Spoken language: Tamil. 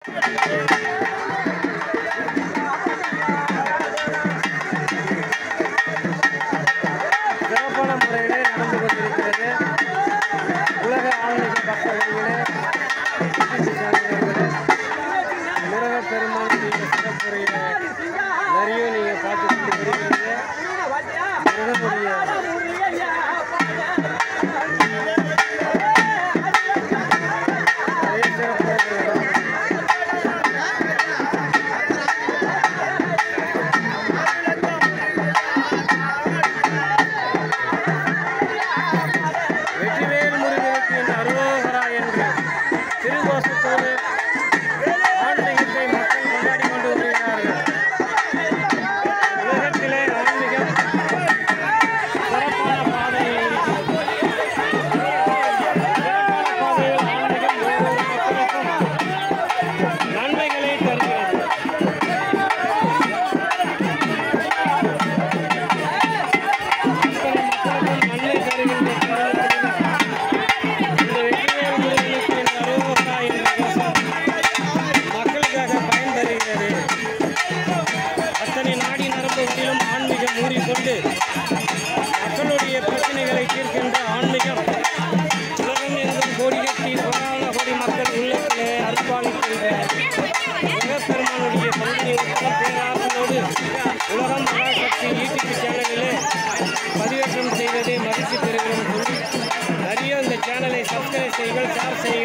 சிறப்பான முறையிலே நடந்து கொண்டிருக்கிறது உலக ஆன்மீக பக்தர்களே சார்ந்தவர்களே முருகப் பெருமான் நீங்கள் சிறப்புரைய நிறைய நீங்கள் பார்த்து கொண்டு வருகிறீங்க முருகனுடைய நிறைய சிறப்புரைகள் வெற்றிவேல் முருகனுக்கு என் அருளோகரா என்று திருகோஷத்தோடு ஆன்மீகத்தை மக்கள் கொண்டாடி கொண்டு வருகிறார்கள் உலகத்திலே ஆன்மீகம் சிறப்பான பாதையில் இருக்கிறது சிறப்பான பாதையில் ஆன்மீகம் ஒவ்வொரு மக்களுக்கும் நன்மைகளை தருகிறது அத்தனை மக்களுக்கும் நன்மை தருகின்ற தருணத்தில் இந்த வெற்றிவேல் முருகனுக்கு என் அருளோகரா என்ற கோஷம் மக்களுக்காக பயன் தருகிறது அத்தனை நாடி நரம்புகளிலும் ஆன்மீகம் ஊறிக்கொண்டு மக்களுடைய பிரச்சனைகளை தீர்க்கின்ற ஆன்மீகம் உலகம் எங்கும் கோடி கட்டி கோடான கோடி மக்கள் உள்ளத்திலே அர்ப்பணிக்கின்ற முருகப்பெருமானுடைய பகுதி உத்தம பேராற்றலோடு உலகம் மகாசக்தி யூடியூப் சேனலிலே பதிவேற்றம் செய்வதை மகிழ்ச்சி பெறுகிறோம் சொல்லி நிறைய இந்த சேனலை சப்ஸ்கிரைப் செய்யுங்கள் ஷேர் செய்யுங்கள்